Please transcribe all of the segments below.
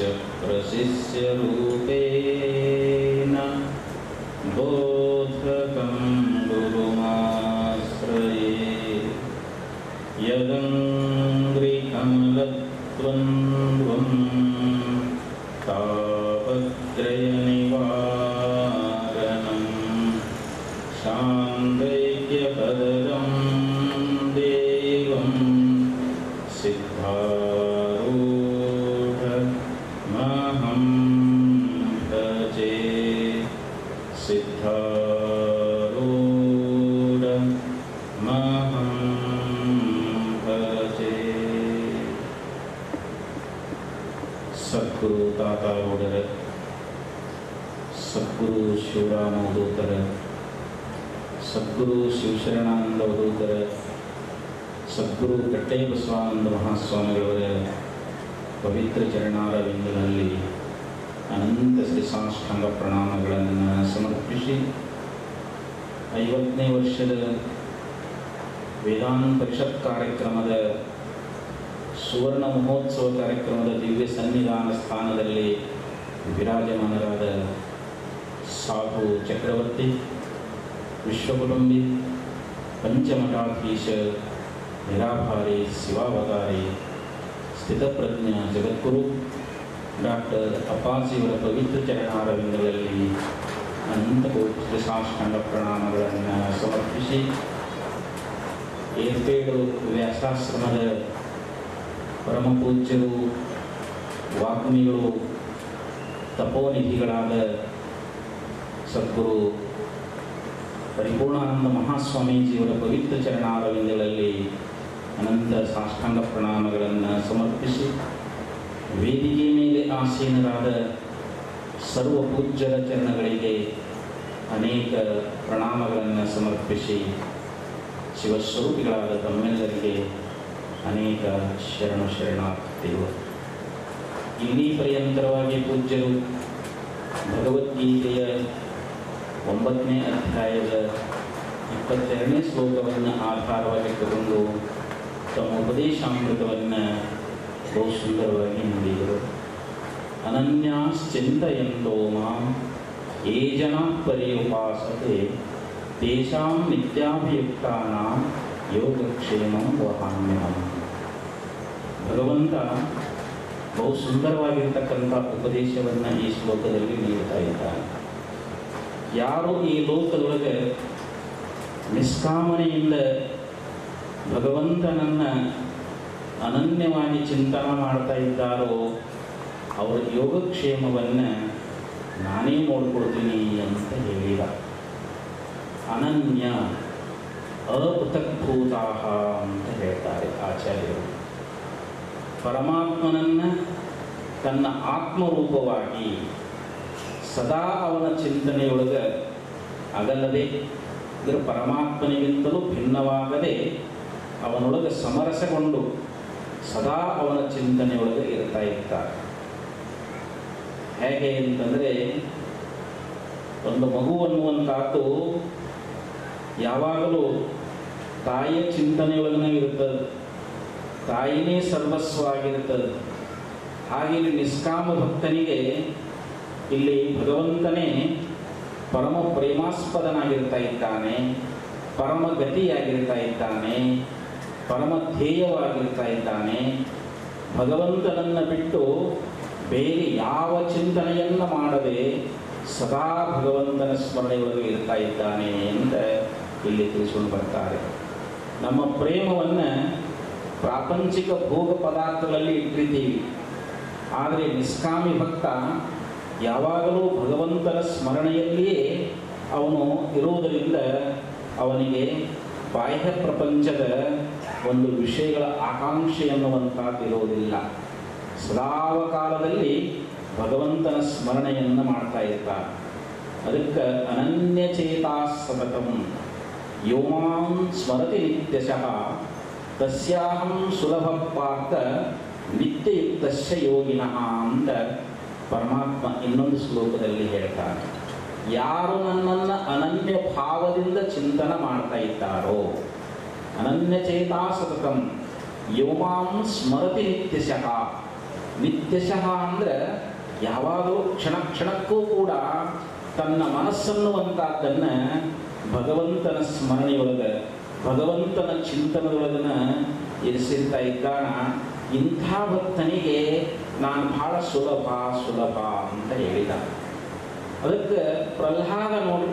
तस्य प्रशिष्यरूपेण बोधकं गुरुमाश्रये यदङ्घ्रिकमलद्वन्द्वं तापत्रयनिवारणं शान्तैक्यपदं देवं सिद्धारूढमहं भजे सिद्धारूढमहं भजे ಸದ್ಗುರು ತಾತಾವೂಡರ ಸದ್ಗುರು ಶಿವರಾಮ ಅವಧೂತರ ಸದ್ಗುರು ಶಿವಶರಣಾನಂದ ಅವಧೂತರ ಸದ್ಗುರು ಕಟ್ಟೆ ಬಸವಾನಂದ ಮಹಾಸ್ವಾಮಿಗಳವರ ಪವಿತ್ರ ಚರಣಾರವಿಂದನಲ್ಲಿ ಅನಂತ ಶ್ರೀ ಸಾಷ್ಟಾಂಗ ಪ್ರಣಾಮಗಳನ್ನು ಸಮರ್ಪಿಸಿ ಐವತ್ತನೇ ವರ್ಷದ ವೇದಾಂತ ಪರಿಷತ್ ಕಾರ್ಯಕ್ರಮದ ಸುವರ್ಣ ಮಹೋತ್ಸವ ಕಾರ್ಯಕ್ರಮದ ದಿವ್ಯ ಸನ್ನಿಧಾನ ಸ್ಥಾನದಲ್ಲಿ ವಿರಾಜಮಾನರಾದ ಸಾಧು ಚಕ್ರವರ್ತಿ ವಿಶ್ವಕುಟುಂಬಿ ಪಂಚಮಠಾಧೀಶ ನಿರಾಭಾರಿ ಶಿವಾವತಾರಿ ಸ್ಥಿತಪ್ರಜ್ಞ ಜಗದ್ಗುರು ಡಾಕ್ಟರ್ ಅಪ್ಪಾಜಿಯವರ ಪವಿತ್ರ ಚರಣಾರವಿಂದಗಳಲ್ಲಿ ಅನಂತ ಕೋಟಿ ಸಾಷ್ಟಾಂಗ ಪ್ರಣಾಮಗಳನ್ನು ಸಮರ್ಪಿಸಿ ಏರ್ಪೇಡು ವ್ಯಾಸಾಶ್ರಮದ ಪರಮ ಪೂಜ್ಯರು ವಾಗ್ಮಿಗಳು ತಪೋನಿಧಿಗಳಾದ ಸದ್ಗುರು ಪರಿಪೂರ್ಣಾನಂದ ಮಹಾಸ್ವಾಮೀಜಿಯವರ ಪವಿತ್ರ ಚರಣಾರವಿಂದಗಳಲ್ಲಿ ಅನಂತ ಸಾಷ್ಟಾಂಗ ಪ್ರಣಾಮಗಳನ್ನು ಸಮರ್ಪಿಸಿ ವೇದಿಕೆ ಮೇಲೆ ಆಸೀನರಾದ ಸರ್ವ ಪೂಜ್ಯರ ಚರಣಗಳಿಗೆ ಅನೇಕ ಪ್ರಣಾಮಗಳನ್ನು ಸಮರ್ಪಿಸಿ ಶಿವಸ್ವರೂಪಿಗಳಾದ ತಮ್ಮೆಲ್ಲರಿಗೆ ಅನೇಕ ಶರಣ ಶರಣಾರ್ಥಿಗಳು ಇಲ್ಲಿ ಪರ್ಯಂತರವಾಗಿ ಪೂಜ್ಯರು ಭಗವದ್ಗೀತೆಯ ಒಂಬತ್ತನೇ ಅಧ್ಯಾಯದ ಇಪ್ಪತ್ತೆರಡನೇ ಶ್ಲೋಕವನ್ನು ಆಧಾರವಾಗಿ ತಗೊಂಡು ತಮ್ಮ ಉಪದೇಶಾಮೃತವನ್ನು ಬಹು ಸುಂದರವಾಗಿ ನುಡಿದರು ಅನನ್ಯಾಶ್ಚಿಂತೆಯಂತೋ ಮಾಂ ಯೇ ಜನ ಪರ್ಯುಪಾಸತೆ ತೇಷಾಂ ನಿತ್ಯಾಭಿಯುಕ್ತಾನಾಂ ಯೋಗಕ್ಷೇಮಂ ವಹಾಮ್ಯಹಂ ಭಗವಂತ ಬಹು ಸುಂದರವಾಗಿರ್ತಕ್ಕಂಥ ಉಪದೇಶವನ್ನು ಈ ಶ್ಲೋಕದಲ್ಲಿ ನೀಡ್ತಾ ಇದ್ದಾನೆ ಯಾರು ಈ ಲೋಕದೊಳಗೆ ನಿಷ್ಕಾಮನೆಯಿಂದ ಭಗವಂತನನ್ನು ಅನನ್ಯವಾಗಿ ಚಿಂತನ ಮಾಡ್ತಾ ಇದ್ದಾರೋ ಅವರ ಯೋಗಕ್ಷೇಮವನ್ನು ನಾನೇ ನೋಡ್ಕೊಳ್ತೀನಿ ಅಂತ ಹೇಳಿದ ಅನನ್ಯ ಅಪೃಥಕ್ಭೂತಾ ಅಂತ ಹೇಳ್ತಾರೆ ಆಚಾರ್ಯರು ಪರಮಾತ್ಮನನ್ನು ತನ್ನ ಆತ್ಮರೂಪವಾಗಿ ಸದಾ ಅವನ ಚಿಂತನೆಯೊಳಗೆ ಅಗಲ್ಲದೆ ಅಂದರೆ ಪರಮಾತ್ಮನಿಗಿಂತಲೂ ಭಿನ್ನವಾಗದೆ ಅವನೊಳಗೆ ಸಮರಸಗೊಂಡು ಸದಾ ಅವನ ಚಿಂತನೆಯೊಳಗೆ ಇರ್ತಾ ಇರ್ತಾರೆ ಹೇಗೆ ಅಂತಂದರೆ ಒಂದು ಮಗು ಅನ್ನುವಂಥದ್ದು ಯಾವಾಗಲೂ ತಾಯಿಯ ಚಿಂತನೆಯೊಳಗನೆ ಇರುತ್ತದೆ ತಾಯಿನೇ ಸರ್ವಸ್ವವಾಗಿರುತ್ತದೆ ಹಾಗೆ ಇಲ್ಲಿ ನಿಷ್ಕಾಮ ಭಕ್ತನಿಗೆ ಇಲ್ಲಿ ಭಗವಂತನೇ ಪರಮ ಪ್ರೇಮಾಸ್ಪದನಾಗಿರ್ತಾ ಇದ್ದಾನೆ ಪರಮ ಗತಿಯಾಗಿರ್ತಾ ಇದ್ದಾನೆ ಪರಮ ಧ್ಯೇಯವಾಗಿರ್ತಾ ಇದ್ದಾನೆ ಭಗವಂತನನ್ನು ಬಿಟ್ಟು ಬೇರೆ ಯಾವ ಚಿಂತನೆಯನ್ನು ಮಾಡದೆ ಸದಾ ಭಗವಂತನ ಸ್ಮರಣೆಯೊಳಗೆ ಇರ್ತಾ ಇದ್ದಾನೆ ಅಂತ ಇಲ್ಲಿ ತಿಳಿಸ್ಕೊಂಡು ಬರ್ತಾರೆ ನಮ್ಮ ಪ್ರೇಮವನ್ನು ಪ್ರಾಪಂಚಿಕ ಭೋಗ ಪದಾರ್ಥಗಳಲ್ಲಿ ಇಟ್ಟಿರ್ತೀವಿ ಆದರೆ ನಿಷ್ಕಾಮಿ ಭಕ್ತ ಯಾವಾಗಲೂ ಭಗವಂತನ ಸ್ಮರಣೆಯಲ್ಲಿಯೇ ಅವನು ಇರುವುದರಿಂದ ಅವನಿಗೆ ಬಾಹ್ಯ ಪ್ರಪಂಚದ ಒಂದು ವಿಷಯಗಳ ಆಕಾಂಕ್ಷೆ ಎನ್ನುವಂಥದ್ದು ಇರುವುದಿಲ್ಲ ಸದಾವ ಕಾಲದಲ್ಲಿ ಭಗವಂತನ ಸ್ಮರಣೆಯನ್ನು ಮಾಡ್ತಾ ಇರ್ತಾನೆ ಅದಕ್ಕೆ ಅನನ್ಯಚೇತಾ ಸತತಂ ಯೋಮಾಂ ಸ್ಮರತಿ ನಿತ್ಯಶಃ ತಸ್ಯಾಹಂ ಸುಲಭ ಪಾರ್ಥ ನಿತ್ಯಯುಕ್ತಸ್ಯ ಯೋಗಿನಃ ಅಂತ ಪರಮಾತ್ಮ ಇನ್ನೊಂದು ಶ್ಲೋಕದಲ್ಲಿ ಹೇಳ್ತಾನೆ ಯಾರು ನನ್ನನ್ನು ಅನನ್ಯ ಭಾವದಿಂದ ಚಿಂತನ ಮಾಡ್ತಾ ಇದ್ದಾರೋ ಅನನ್ಯ ಚೇತಾ ಸತತಂ ಯೋಮಾಂ ಸ್ಮರತಿ ನಿತ್ಯಶಃ ನಿತ್ಯಶಃ ಅಂದ್ರೆ ಯಾವಾಗಲೂ ಕ್ಷಣ ಕ್ಷಣಕ್ಕೂ ಕೂಡ ತನ್ನ ಮನಸ್ಸನ್ನುವಂತಹದ್ದನ್ನ ಭಗವಂತನ ಸ್ಮರಣೆಯೊಳಗೆ ಭಗವಂತನ ಚಿಂತನದೊಳಗನ ಇರಿಸಿರ್ತಾ ಇದ್ದಾನ ಇಂಥ ಭಕ್ತನಿಗೆ ನಾನು ಬಹಳ ಸುಲಭ ಸುಲಭ ಅಂತ ಹೇಳಿದ ಅದಕ್ಕೆ ಪ್ರಹ್ಲಾದ ನೋಡಿ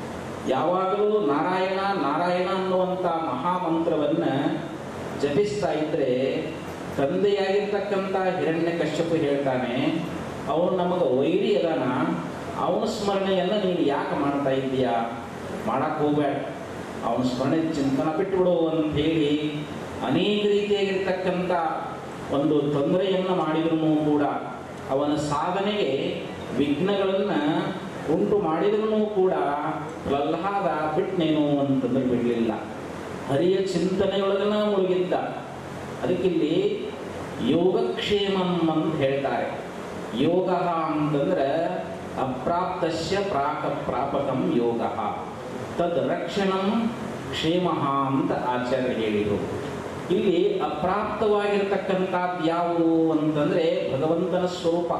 ಯಾವಾಗಲೂ ನಾರಾಯಣ ನಾರಾಯಣ ಅನ್ನುವಂಥ ಮಹಾಮಂತ್ರವನ್ನ ಜಪಿಸ್ತಾ ಇದ್ರೆ ತಂದೆಯಾಗಿರ್ತಕ್ಕಂಥ ಹಿರಣ್ಯ ಕಶ್ಯಪು ಹೇಳ್ತಾನೆ ಅವನು ನಮಗೆ ವೈರಿ ಅದಾನ ಅವನ ಸ್ಮರಣೆಯನ್ನು ನೀನು ಯಾಕೆ ಮಾಡ್ತಾ ಇದ್ದೀಯಾ ಮಾಡಕ್ಕೆ ಹೋಗ್ಬೇಡ ಅವನ ಸ್ಮರಣೆ ಚಿಂತನ ಬಿಟ್ಟುಬಿಡು ಅಂತ ಹೇಳಿ ಅನೇಕ ರೀತಿಯಾಗಿರ್ತಕ್ಕಂಥ ಒಂದು ತೊಂದರೆಯನ್ನು ಮಾಡಿದ್ರು ಕೂಡ ಅವನ ಸಾಧನೆಗೆ ವಿಘ್ನಗಳನ್ನು ಉಂಟು ಮಾಡಿದ್ರು ಕೂಡ ಪ್ರಹ್ಲಾದ ಬಿಟ್ನೇನು ಅಂತಂದ್ರೆ ಬಿಡಲಿಲ್ಲ ಹರಿಯ ಚಿಂತನೆಯೊಳಗನ ಮುಳುಗಿದ್ದ ಅದಕ್ಕಿಲ್ಲಿ ಯೋಗಕ್ಷೇಮಂ ಅಂತ ಹೇಳ್ತಾರೆ ಯೋಗ ಅಂತಂದ್ರೆ ಅಪ್ರಾಪ್ತಸ್ಯ ಪ್ರಾಕ ಪ್ರಾಪಕಂ ಯೋಗ ತದ್ ರಕ್ಷಣಂ ಕ್ಷೇಮ ಅಂತ ಆಚಾರ್ಯ ಹೇಳಿದರು ಇಲ್ಲಿ ಅಪ್ರಾಪ್ತವಾಗಿರ್ತಕ್ಕಂಥದ್ದು ಯಾವುವು ಅಂತಂದ್ರೆ ಭಗವಂತನ ಸ್ವರೂಪ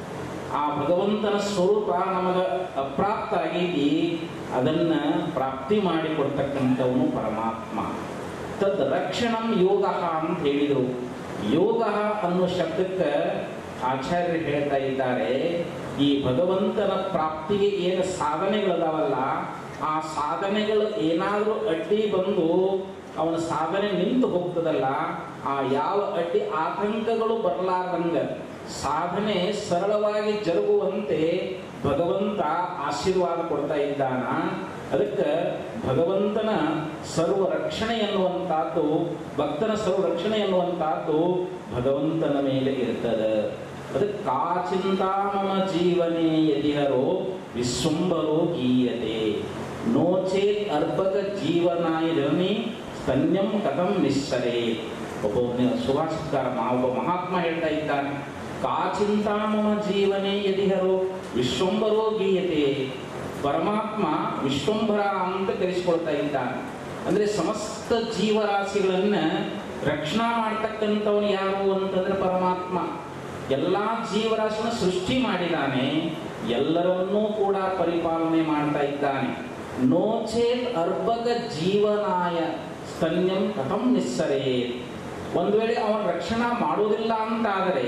ಆ ಭಗವಂತನ ಸ್ವರೂಪ ನಮಗ ಅಪ್ರಾಪ್ತ ಆಗೀತಿ ಅದನ್ನ ಪ್ರಾಪ್ತಿ ಮಾಡಿಕೊಡ್ತಕ್ಕಂಥವನು ಪರಮಾತ್ಮ ತದ್ ರಕ್ಷಣಂ ಯೋಗ ಅಂತ ಹೇಳಿದರು ಯೋಗ ಅನ್ನೋ ಶಬ್ದಕ್ಕೆ ಆಚಾರ್ಯರು ಹೇಳ್ತಾ ಇದ್ದಾರೆ ಈ ಭಗವಂತನ ಪ್ರಾಪ್ತಿಗೆ ಏನು ಸಾಧನೆಗಳದಾವಲ್ಲ ಆ ಸಾಧನೆಗಳು ಏನಾದರೂ ಅಡ್ಡಿ ಬಂದು ಅವನ ಸಾಧನೆ ನಿಂತು ಹೋಗ್ತದಲ್ಲ ಆ ಯಾವ ಅಡ್ಡಿ ಆತಂಕಗಳು ಬರಲಾರ್ದಂಗ ಸಾಧನೆ ಸರಳವಾಗಿ ಜರುಗುವಂತೆ ಭಗವಂತ ಆಶೀರ್ವಾದ ಕೊಡ್ತಾ ಇದ್ದಾನ ಅದಕ್ಕೆ ಭಗವಂತನ ಸರ್ವ ರಕ್ಷಣೆ ಎನ್ನುವಂತಹದ್ದು ಭಕ್ತನ ಸರ್ವ ರಕ್ಷಣೆ ಎನ್ನುವಂತಹದ್ದು ಭಗವಂತನ ಮೇಲೆ ಇರ್ತದೆ ಅದಕ್ಕೆ ಕಾಚಿಂತ ಮಮ ಜೀವನೇ ಯದಿಹರೋ ವಿಶ್ವಂಬರೋ ಗೀಯತೆ ನೋ ಚೇತ್ ಅರ್ಭಕ ಜೀವನಾಯ ಜನನಿ ಸ್ತನ್ಯಂ ಕಥಂ ನಿಶ್ಚರೇ ಒಬ್ಬ ಸುಭಾಷಿತಕಾರ ಒಬ್ಬ ಮಹಾತ್ಮ ಹೇಳ್ತಾ ಇದ್ದಾನೆ ಕಾಚಿಂತ ಮಮ ಜೀವನೇ ಯದಿಹರೋ ವಿಶ್ವಂಬರೋ ಗೀಯತೆ ಪರಮಾತ್ಮ ವಿಶ್ವಂಭರ ಅಂತ ಕರೆಸಿಕೊಳ್ತಾ ಇದ್ದಾನೆ ಅಂದ್ರೆ ಸಮಸ್ತ ಜೀವರಾಶಿಗಳನ್ನ ರಕ್ಷಣಾ ಮಾಡ್ತಕ್ಕಂಥವನು ಯಾರು ಅಂತಂದ್ರೆ ಪರಮಾತ್ಮ ಎಲ್ಲ ಜೀವರಾಶಿನ ಸೃಷ್ಟಿ ಮಾಡಿದ್ದಾನೆ ಎಲ್ಲರನ್ನೂ ಕೂಡ ಪರಿಪಾಲನೆ ಮಾಡ್ತಾ ಇದ್ದಾನೆ ನೋಚೇತ್ ಅರ್ಭಕ ಜೀವನಾಯ ಸ್ತನ್ಯಂ ಕಥಂ ನಿಸ್ಸರೇ ಒಂದು ವೇಳೆ ಅವನ ರಕ್ಷಣಾ ಮಾಡುವುದಿಲ್ಲ ಅಂತಾದರೆ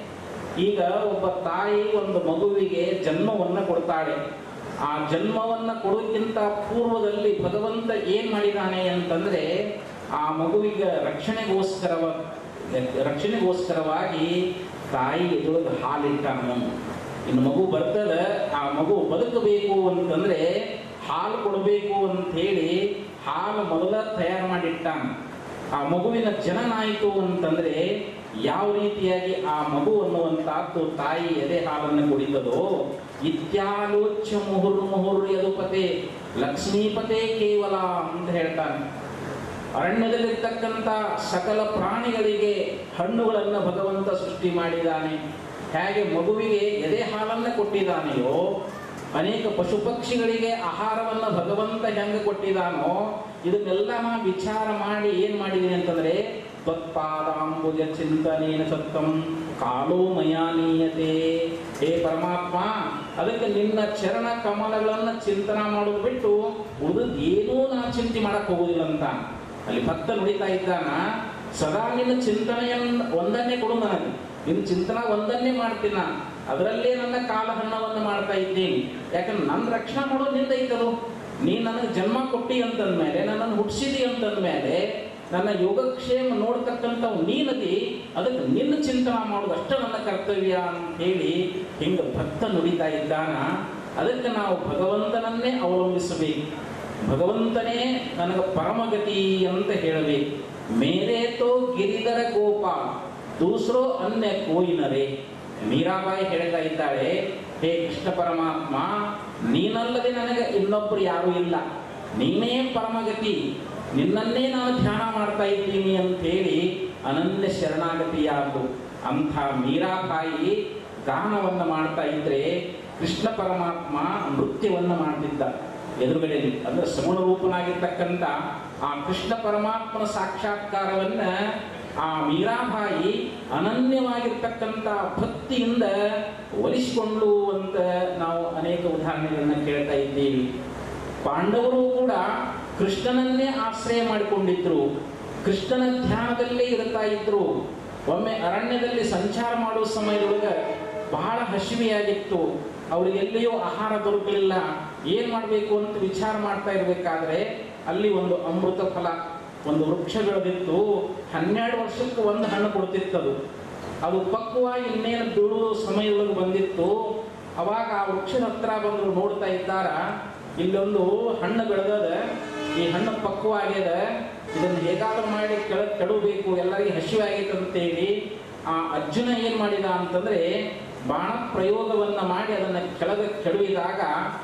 ಈಗ ಒಬ್ಬ ತಾಯಿ ಒಂದು ಮಗುವಿಗೆ ಜನ್ಮವನ್ನು ಕೊಡ್ತಾಳೆ ಆ ಜನ್ಮವನ್ನ ಕೊಡೋಕ್ಕಿಂತ ಪೂರ್ವದಲ್ಲಿ ಭಗವಂತ ಏನ್ ಮಾಡಿದಾನೆ ಅಂತಂದ್ರೆ ಆ ಮಗುವಿಗೆ ರಕ್ಷಣೆಗೋಸ್ಕರವ ರಕ್ಷಣೆಗೋಸ್ಕರವಾಗಿ ತಾಯಿ ಎದುರು ಹಾಲಿಟ್ಟಾನು ಇನ್ನು ಮಗು ಬರ್ತದ ಆ ಮಗು ಬದುಕಬೇಕು ಅಂತಂದ್ರೆ ಹಾಲು ಕೊಡಬೇಕು ಅಂತ ಹೇಳಿ ಹಾಲು ಮೊದಲ ತಯಾರು ಮಾಡಿಟ್ಟಾನ ಆ ಮಗುವಿನ ಜನನ ಆಯಿತು ಅಂತಂದ್ರೆ ಯಾವ ರೀತಿಯಾಗಿ ಆ ಮಗು ಅನ್ನುವಂತಹದ್ದು ತಾಯಿ ಎದೆ ಹಾಲನ್ನು ಕುಡಿತದೋ ಇತ್ಯಾಲೋಚ್ಯ ಮುಹುರ್ ಮುಹುರ್ ಯದುಪತೆ ಲಕ್ಷ್ಮೀಪತೆ ಕೇವಲ ಅಂತ ಹೇಳ್ತಾನೆ ಅರಣ್ಯದಲ್ಲಿರ್ತಕ್ಕಂಥ ಸಕಲ ಪ್ರಾಣಿಗಳಿಗೆ ಹಣ್ಣುಗಳನ್ನು ಭಗವಂತ ಸೃಷ್ಟಿ ಮಾಡಿದ್ದಾನೆ ಹೇಗೆ ಮಗುವಿಗೆ ಎದೆ ಹಾಲನ್ನು ಕೊಟ್ಟಿದ್ದಾನೆಯೋ ಅನೇಕ ಪಶು ಪಕ್ಷಿಗಳಿಗೆ ಆಹಾರವನ್ನು ಭಗವಂತ ಹೆಂಗೆ ಕೊಟ್ಟಿದ್ದಾನೋ ಇದನ್ನೆಲ್ಲ ನಾ ವಿಚಾರ ಮಾಡಿ ಏನ್ ಮಾಡಿದೀನಿ ಅಂತಂದ್ರೆ ತ್ವತ್ಪಾದಾಂಬುಜ ಚಿಂತನೇನ ಸತ್ತಂ ಕಾಲೋ ಮಯಾನೀಯತೆ ಹೇ ಪರಮಾತ್ಮ ಅದಕ್ಕೆ ನಿನ್ನ ಚರಣ ಕಮಲಗಳನ್ನು ಚಿಂತನ ಮಾಡೋದು ಬಿಟ್ಟು ಉಳಿದು ಏನೂ ನಾ ಚಿಂತೆ ಮಾಡಕ್ ಹೋಗುದಿಲ್ಲ ಅಂತ ಅಲ್ಲಿ ಭಕ್ತ ನುಡಿತಾ ಇದ್ದಾನ ಸದಾ ನಿನ್ನ ಚಿಂತನೆಯನ್ನು ಒಂದನ್ನೇ ಕೊಡು ನನಗೆ ನಿನ್ನ ಚಿಂತನ ಒಂದನ್ನೇ ಮಾಡ್ತೀನ ಅದರಲ್ಲೇ ನನ್ನ ಕಾಲಹರಣವನ್ನು ಮಾಡ್ತಾ ಇದ್ದೀನಿ ಯಾಕಂದ್ರೆ ನನ್ನ ರಕ್ಷಣೆ ಮಾಡೋದು ನಿಂದ ಐತದು ನೀ ನನಗೆ ಜನ್ಮ ಕೊಟ್ಟಿ ಅಂತಂದ್ಮೇಲೆ ನನ್ನನ್ನು ಹುಟ್ಟಿಸಿದಿ ಅಂತಂದ್ಮೇಲೆ ನನ್ನ ಯೋಗಕ್ಷೇಮ ನೋಡ್ತಕ್ಕಂಥವು ನೀನದಿ ಅದಕ್ಕೆ ನಿನ್ನ ಚಿಂತನ ಮಾಡೋದು ಅಷ್ಟೇ ನನ್ನ ಕರ್ತವ್ಯ ಅಂತ ಹೇಳಿ ಹಿಂಗೆ ಭಕ್ತ ನುಡಿತಾ ಇದ್ದಾನ ಅದಕ್ಕೆ ನಾವು ಭಗವಂತನನ್ನೇ ಅವಲಂಬಿಸಬೇಕು ಭಗವಂತನೇ ನನಗೆ ಪರಮಗತಿ ಅಂತ ಹೇಳಬೇಕು ಮೇರೆ ತೋ ಗಿರಿಧರ ಗೋಪ ದೂಸರೋ ಅನ್ಯ ಕೋಯಿನರೇ ಮೀರಾಬಾಯಿ ಹೇಳ್ತಾ ಇದ್ದಾಳೆ ಹೇ ಕೃಷ್ಣ ಪರಮಾತ್ಮ ನೀನಲ್ಲದೆ ನನಗೆ ಇನ್ನೊಬ್ಬರು ಯಾರೂ ಇಲ್ಲ ನೀನೇ ಪರಮಗತಿ ನಿನ್ನನ್ನೇ ನಾನು ಧ್ಯಾನ ಮಾಡ್ತಾ ಇದ್ದೀನಿ ಅಂತ ಹೇಳಿ ಅನನ್ಯ ಶರಣಾಗತಿಯಾದ್ದು ಅಂಥ ಮೀರಾಬಾಯಿ ಗಾನವನ್ನು ಮಾಡ್ತಾ ಇದ್ರೆ ಕೃಷ್ಣ ಪರಮಾತ್ಮ ನೃತ್ಯವನ್ನು ಮಾಡ್ತಿದ್ದ ಎದುರುಗಡೆಯಲ್ಲಿ ಅಂದ್ರೆ ಸಮೂಲ ರೂಪನಾಗಿರ್ತಕ್ಕಂಥ ಆ ಕೃಷ್ಣ ಪರಮಾತ್ಮನ ಸಾಕ್ಷಾತ್ಕಾರವನ್ನ ಆ ಮೀರಾಬಾಯಿ ಅನನ್ಯವಾಗಿರ್ತಕ್ಕಂಥ ಭಕ್ತಿಯಿಂದ ಒಲಿಸಿಕೊಂಡು ಅಂತ ನಾವು ಅನೇಕ ಉದಾಹರಣೆಗಳನ್ನ ಕೇಳ್ತಾ ಇದ್ದೀವಿ ಪಾಂಡವರು ಕೂಡ ಕೃಷ್ಣನನ್ನೇ ಆಶ್ರಯ ಮಾಡಿಕೊಂಡಿದ್ರು ಕೃಷ್ಣನ ಧ್ಯಾನದಲ್ಲೇ ಇರ್ತಾ ಇದ್ರು ಒಮ್ಮೆ ಅರಣ್ಯದಲ್ಲಿ ಸಂಚಾರ ಮಾಡುವ ಸಮಯದೊಳಗೆ ಬಹಳ ಹಸಿವೆಯಾಗಿತ್ತು ಅವ್ರಿಗೆ ಎಲ್ಲಿಯೂ ಆಹಾರ ದೊರಕಲಿಲ್ಲ ಏನ್ ಮಾಡಬೇಕು ಅಂತ ವಿಚಾರ ಮಾಡ್ತಾ ಇರಬೇಕಾದ್ರೆ ಅಲ್ಲಿ ಒಂದು ಅಮೃತ ಫಲ ಒಂದು ವೃಕ್ಷ ಬೆಳೆದಿತ್ತು ಹನ್ನೆರಡು ವರ್ಷಕ್ಕೆ ಒಂದು ಹಣ್ಣು ಕೊಡ್ತಿತ್ತದು ಅದು ಪಕ್ವವಾಗಿ ಇನ್ನೇನು ಬೀಳುವ ಸಮಯದೊಳಗೆ ಬಂದಿತ್ತು ಅವಾಗ ಆ ವೃಕ್ಷದ ಹತ್ರ ಬಂದು ನೋಡ್ತಾ ಇದ್ದಾರ ಇಲ್ಲೊಂದು ಹಣ್ಣು ಬೆಳೆದದ ಈ ಹಣ್ಣು ಪಕ್ವಾಗ್ಯದ ಇದನ್ನು ಹೇಗಾದ್ರೂ ಮಾಡಿ ಕೆಳ ಕೆಡಬೇಕು ಎಲ್ಲರಿಗೆ ಹಸಿವಾಗೈತೆ ಅಂತೇಳಿ ಆ ಅರ್ಜುನ ಏನ್ ಮಾಡಿದ ಅಂತಂದ್ರೆ ಬಾಣ ಪ್ರಯೋಗವನ್ನ ಮಾಡಿ ಅದನ್ನ ಕೆಳಗೆ ಕೆಡವಿದಾಗ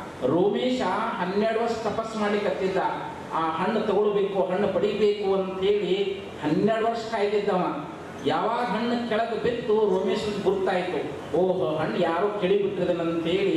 ರೋಮೇಶ ಹನ್ನೆರಡು ವರ್ಷ ತಪಸ್ ಮಾಡಿ ಕತ್ತಿದ್ದ ಆ ಹಣ್ಣು ತಗೊಳ್ಬೇಕು ಹಣ್ಣು ಪಡಿಬೇಕು ಅಂತೇಳಿ ಹನ್ನೆರಡು ವರ್ಷ ಕಾಯ್ದಿದ್ದವ ಯಾವಾಗ ಹಣ್ಣು ಕೆಳಗೆ ಬಿತ್ತು ರೋಮೇಶ್ ಗುರ್ತಾಯ್ತು ಓಹೋ ಹಣ್ಣು ಯಾರೋ ಕೆಡಿಬಿಟ್ಟಿದನಂತೇಳಿ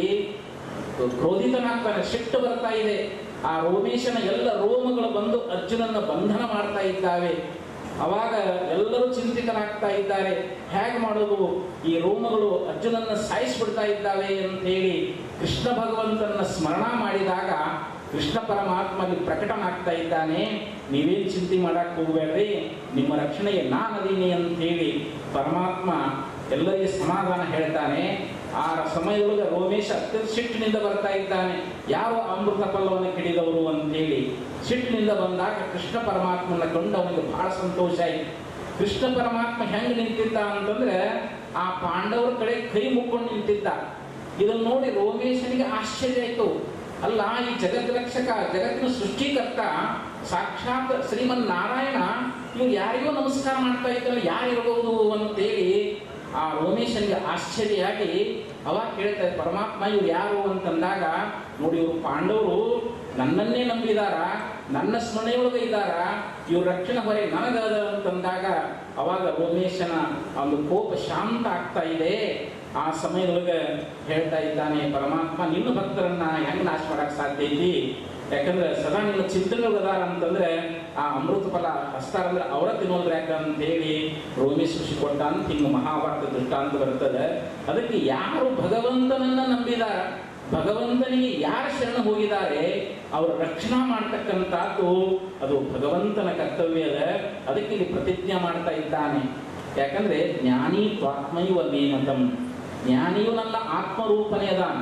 ಕ್ರೋಧಿತನಾಗ್ತಾನೆ ಸಿಟ್ಟು ಬರ್ತಾ ಇದೆ ಆ ರೋಮೇಶನ ಎಲ್ಲ ರೋಮಗಳು ಬಂದು ಅರ್ಜುನನ ಬಂಧನ ಮಾಡ್ತಾ ಇದ್ದಾವೆ ಅವಾಗ ಎಲ್ಲರೂ ಚಿಂತಿತರಾಗ್ತಾ ಇದ್ದಾರೆ ಹೇಗೆ ಮಾಡೋದು ಈ ರೋಮಗಳು ಅರ್ಜುನನ್ನ ಸಾಯಿಸ್ಬಿಡ್ತಾ ಇದ್ದಾವೆ ಅಂತ ಹೇಳಿ ಕೃಷ್ಣ ಭಗವಂತನ ಸ್ಮರಣ ಮಾಡಿದಾಗ ಕೃಷ್ಣ ಪರಮಾತ್ಮ ಅಲ್ಲಿ ಪ್ರಕಟನಾಗ್ತಾ ಇದ್ದಾನೆ ನೀವೇನ್ ಚಿಂತೆ ಮಾಡಕ್ ಹೋಗ್ಬೇಡ್ರಿ ನಿಮ್ಮ ರಕ್ಷಣೆಗೆ ನಾನದೀನಿ ಅಂತ ಹೇಳಿ ಪರಮಾತ್ಮ ಎಲ್ಲರಿಗೆ ಸಮಾಧಾನ ಹೇಳ್ತಾನೆ ಆ ಸಮಯದೊಳಗೆ ರೋಮೇಶ ಅತ್ಯಂತ ಸಿಟ್ಟಿನಿಂದ ಬರ್ತಾ ಇದ್ದಾನೆ ಯಾರು ಅಮೃತ ಫಲವನ್ನು ಕೆಡಿದವರು ಅಂತೇಳಿ ಸಿಟ್ಟಿನಿಂದ ಬಂದಾಗ ಕೃಷ್ಣ ಪರಮಾತ್ಮನ ಕಂಡು ಅವನಿಗೆ ಬಹಳ ಸಂತೋಷ ಆಯಿತು ಕೃಷ್ಣ ಪರಮಾತ್ಮ ಹೆಂಗ್ ನಿಂತಿದ್ದ ಅಂತಂದ್ರೆ ಆ ಪಾಂಡವರ ಕಡೆ ಕೈ ಮುಕ್ಕೊಂಡು ನಿಂತಿದ್ದ ಇದನ್ನು ನೋಡಿ ರೋಮೇಶನಿಗೆ ಆಶ್ಚರ್ಯ ಆಯಿತು ಅಲ್ಲ ಈ ಜಗತ್ ರಕ್ಷಕ ಜಗತ್ತಿನ ಸೃಷ್ಟಿಕರ್ತ ಸಾಕ್ಷಾತ್ ಶ್ರೀಮನ್ ನಾರಾಯಣ ಇವ್ರು ಯಾರಿಗೋ ನಮಸ್ಕಾರ ಮಾಡ್ತಾ ಇದ್ದಾರೆ ಯಾರಿರಬಹುದು ಅಂತೇಳಿ ಆ ರೋಮೇಶನಿಗೆ ಆಶ್ಚರ್ಯ ಆಗಿ ಅವಾಗ ಕೇಳ್ತಾರೆ ಪರಮಾತ್ಮ ಇವ್ರು ಯಾರು ಅಂತಂದಾಗ ನೋಡಿ ಇವರು ಪಾಂಡವರು ನನ್ನನ್ನೇ ನಂಬಿದಾರ ನನ್ನ ಸ್ಮರಣೆಯೊಳಗೆ ಇದ್ದಾರ ಇವ್ರ ರಕ್ಷಣೆ ಹೊರೆ ನನಗದ ಅಂತಂದಾಗ ಅವಾಗ ರೋಮೇಶನ ಆ ಒಂದು ಕೋಪ ಶಾಂತ ಆಗ್ತಾ ಇದೆ ಆ ಸಮಯದೊಳಗೆ ಹೇಳ್ತಾ ಇದ್ದಾನೆ ಪರಮಾತ್ಮ ನಿನ್ನ ಭಕ್ತರನ್ನ ಹೆಂಗ್ ನಾಶ ಮಾಡಕ್ ಸಾಧ್ಯ ಐತಿ ಯಾಕಂದ್ರೆ ಸದಾ ನಿನ್ನ ಚಿಂತನೆಗಳು ಅದಾರ ಅಂತಂದ್ರೆ ಆ ಅಮೃತ ಫಲ ಹಸ್ತಾರ ಅಂದ್ರೆ ಅವರ ತಿನ್ನೋದ್ರ ಯಾಕಂತ ಹೇಳಿ ರೋಮೇಶ್ ಋಷಿ ಕೊಟ್ಟ ಅಂತ ಹಿಂಗ ಮಹಾಭಾರತ ದೃಷ್ಟಾಂತ ಬರ್ತದೆ ಅದಕ್ಕೆ ಯಾರು ಭಗವಂತನನ್ನ ನಂಬಿದಾರ ಭಗವಂತನಿಗೆ ಯಾರ ಶರಣ ಹೋಗಿದ್ದಾರೆ ಅವರ ರಕ್ಷಣಾ ಮಾಡ್ತಕ್ಕಂಥದ್ದು ಅದು ಭಗವಂತನ ಕರ್ತವ್ಯ ಅದ ಅದಕ್ಕೆ ಇಲ್ಲಿ ಪ್ರತಿಜ್ಞೆ ಮಾಡ್ತಾ ಇದ್ದಾನೆ ಯಾಕಂದ್ರೆ ಜ್ಞಾನಿ ತ್ವಾತ್ಮೈವ ಮೇಮತಂ ಜ್ಞಾನಿಯು ನನ್ನ ಆತ್ಮರೂಪನೇ ಅದಾನ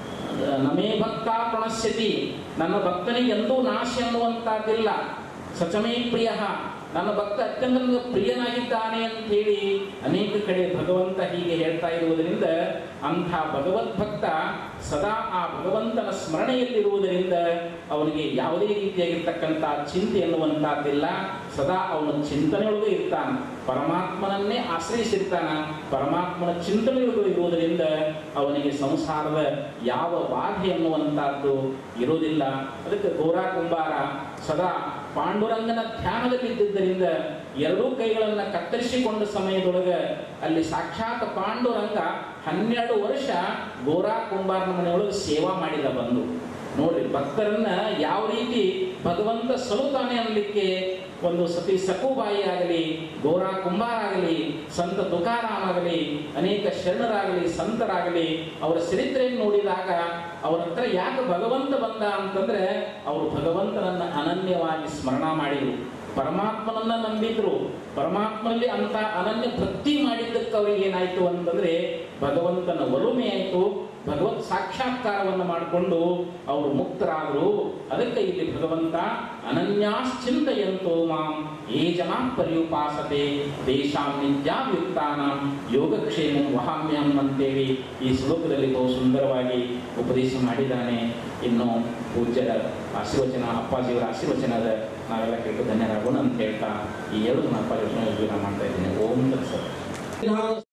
ನಮೇ ಭಕ್ತ ಪ್ರಣಶ್ಯತಿ ನನ್ನ ಭಕ್ತನಿಗೆ ಎಂದೂ ನಾಶ ಅನ್ನುವಂತಹದ್ದಿಲ್ಲ ಸಚಮೇ ಪ್ರಿಯ ನನ್ನ ಭಕ್ತ ಅತ್ಯಂತ ನನಗೆ ಪ್ರಿಯನಾಗಿದ್ದಾನೆ ಅಂತ ಹೇಳಿ ಅನೇಕ ಕಡೆ ಭಗವಂತ ಹೀಗೆ ಹೇಳ್ತಾ ಇರುವುದರಿಂದ ಅಂಥ ಭಗವದ್ಭಕ್ತ ಸದಾ ಆ ಭಗವಂತನ ಸ್ಮರಣೆಯಲ್ಲಿರುವುದರಿಂದ ಅವನಿಗೆ ಯಾವುದೇ ರೀತಿಯಾಗಿರ್ತಕ್ಕಂಥ ಚಿಂತೆ ಎನ್ನುವಂತಹದ್ದಿಲ್ಲ ಸದಾ ಅವನ ಚಿಂತನೆಯೊಳಗೆ ಇರ್ತಾನೆ ಪರಮಾತ್ಮನನ್ನೇ ಆಶ್ರಯಿಸಿರ್ತಾನ ಪರಮಾತ್ಮನ ಚಿಂತನೆಯೊಳಗೆ ಇರುವುದರಿಂದ ಅವನಿಗೆ ಸಂಸಾರದ ಯಾವ ಬಾಧೆ ಎನ್ನುವಂತಹದ್ದು ಇರುವುದಿಲ್ಲ ಅದಕ್ಕೆ ಗೋರಾ ಕುಂಬಾರ ಸದಾ ಪಾಂಡುರಂಗನ ಧ್ಯಾನದಲ್ಲಿದ್ದರಿಂದ ಎರಡೂ ಕೈಗಳನ್ನ ಕತ್ತರಿಸಿಕೊಂಡ ಸಮಯದೊಳಗೆ ಅಲ್ಲಿ ಸಾಕ್ಷಾತ್ ಪಾಂಡುರಂಗ ಹನ್ನೆರಡು ವರ್ಷ ಗೋರಾ ಕುಂಬಾರನ ಮನೆಯೊಳಗೆ ಸೇವಾ ಮಾಡಿದ ಬಂದು ನೋಡ್ರಿ ಭಕ್ತರನ್ನ ಯಾವ ರೀತಿ ಭಗವಂತ ಸಲುತಾನೆ ಅನ್ನಲಿಕ್ಕೆ ಒಂದು ಸತಿ ಸಕುಬಾಯಿ ಆಗಲಿ ಗೋರಾ ಕುಂಬಾರ ಆಗಲಿ ಸಂತ ತುಕಾರಾಮ್ ಆಗಲಿ ಅನೇಕ ಶರಣರಾಗಲಿ ಸಂತರಾಗಲಿ ಅವರ ಚರಿತ್ರೆಯನ್ನು ನೋಡಿದಾಗ ಅವರ ಹತ್ರ ಯಾಕೆ ಭಗವಂತ ಬಂದ ಅಂತಂದ್ರೆ ಅವರು ಭಗವಂತನನ್ನ ಅನನ್ಯವಾಗಿ ಸ್ಮರಣ ಮಾಡಿದರು ಪರಮಾತ್ಮನನ್ನ ನಂಬಿದ್ರು ಪರಮಾತ್ಮನಲ್ಲಿ ಅಂತ ಅನನ್ಯ ಭಕ್ತಿ ಮಾಡಿದ್ದಕ್ಕೆ ಅವ್ರಿಗೆ ಏನಾಯ್ತು ಅಂತಂದ್ರೆ ಭಗವಂತನ ಒಲುಮೆ ಆಯಿತು ಭಗವತ್ ಸಾಕ್ಷಾತ್ಕಾರವನ್ನು ಮಾಡಿಕೊಂಡು ಅವರು ಮುಕ್ತರಾದರು ಅದಕ್ಕೆ ಇಲ್ಲಿ ಭಗವಂತ ಅನನ್ಯಾಶ್ಚಿಂತೆಯಂತೋ ಮಾಂ ಏ ಜನ ಪರ್ಯುಪಾಸತೆ ದೇಶಾಂ ನಿತ್ಯಾವ್ಯುಕ್ತಾನಾಂ ಯೋಗಕ್ಷೇಮಂ ವಹಾಮ್ಯಂ ಅಂತೇಳಿ ಈ ಶ್ಲೋಕದಲ್ಲಿ ಬಹು ಸುಂದರವಾಗಿ ಉಪದೇಶ ಮಾಡಿದ್ದಾನೆ ಇನ್ನು ಪೂಜ್ಯರ ಆಶೀರ್ವಚನ ಅಪ್ಪಾಜಿಯವರ ಆಶೀರ್ವಚನದ ನಾವೆಲ್ಲ ಕೇಳ್ಕೊಂಡು ಧನ್ಯರಾಗೋಣ ಅಂತ ಹೇಳ್ತಾ ಈ ಎರಡು ಅಪ್ಪಾಜಿ ಮಾಡ್ತಾ ಇದ್ದೀನಿ ಓಂ ದರ್ಶನ